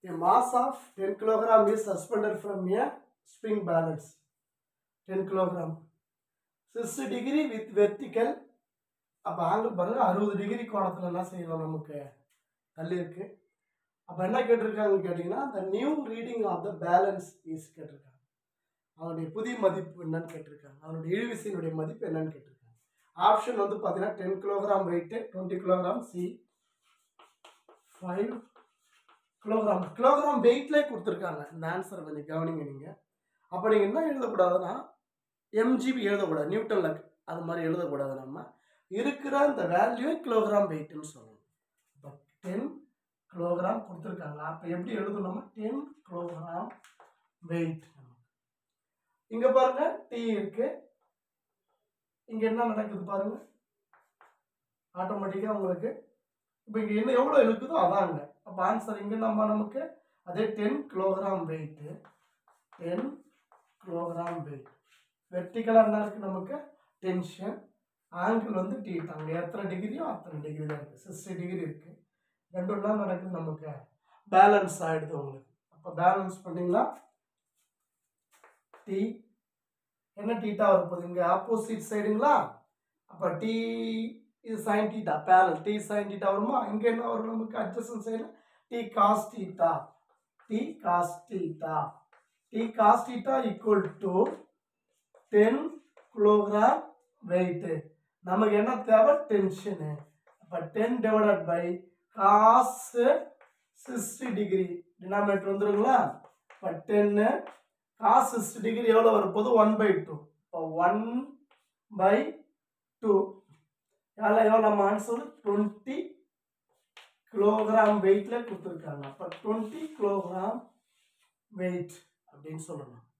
A mass of 10 kilogram is suspended from a spring balance. 10 kilogram. 60 degree with vertical அப்போ angle பாருங்க அறுபது degree கோணத்தில் என்ன செய்யணும் நமக்கு தள்ளி இருக்கு அப்போ என்ன கேட்டிருக்காங்கன்னு கேட்டிங்கன்னா the new reading of the balance is கேட்டிருக்காங்க அதனுடைய புதிய மதிப்பு என்னன்னு கேட்டிருக்காங்க அதனுடைய இழுவிசையினுடைய மதிப்பு என்னன்னு கேட்டிருக்காங்க ஆப்ஷன் வந்து பார்த்தீங்கன்னா ten kilogram weight twenty kilogram C five kilogram kilogram வெயிட்லேயே கொடுத்துருக்காங்க இந்த ஆன்சரை கொஞ்சம் கவனிங்க நீங்கள் அப்போ நீங்கள் என்ன எழுதக்கூடாதுன்னா எம்ஜிபி எழுதக்கூடாது நியூட்டன் லக் அது மாதிரி எழுதக்கூடாது நம்ம இருக்கிற அந்த வேல்யூவே கிலோகிராம் வெயிட்னு சொல்லணும் இப்போ டென் கிலோகிராம் கொடுத்துருக்காங்க அப்போ எப்படி எழுதணும்னா டென் கிலோகிராம் வெயிட் இங்கே பாருங்க டி இருக்கு இங்கே என்ன நடக்குது பாருங்க ஆட்டோமேட்டிக்காக உங்களுக்கு இப்போ இங்கே என்ன எவ்வளோ இருக்குதோ அதாங்க அப்போ ஆன்சர் இங்கே நம்ம நமக்கு அதே ten kilogram weight ten kilogram weight வெர்டிக்கலாக என்ன இருக்குது நமக்கு டென்ஷன் ஆங்கிள் வந்து டீட்டா அங்கே எத்தனை டிகிரியோ அத்தனை டிகிரி தான் இருக்குது சிக்ஸ்டி டிகிரி இருக்குது ரெண்டு ஒன்றா நடக்குது நமக்கு பேலன்ஸ் ஆகிடுது உங்களுக்கு அப்போ பேலன்ஸ் பண்ணிங்கன்னா டி என்ன டீட்டா வரப்போகுது இங்கே ஆப்போசிட் சைடுங்களா அப்போ டி இது sine theta parallel T sine theta வருமா இங்கே என்ன வரும் நமக்கு அட்ஜஸ்டன் சைடில் T cos theta T cos theta T cos theta equal to ten kilogram weight நமக்கு என்ன தேவை டென்ஷனு அப்போ ten divided by cos sixty degree denominator வந்துருங்களா இப்போ டென்னு காஸ் சிக்ஸ்டி டிகிரி எவ்வளோ வரப்போகுது ஒன் பை டூ இப்போ ஒன் பை டூ எவ்வளோ எவ்வளோ நம்ம ஆன்சர் டுவெண்ட்டி கிலோகிராம் வெயிட்டில் கொடுத்துருக்காங்க அப்போ டுவெண்ட்டி கிலோகிராம் வெயிட் அப்படின்னு சொல்லணும்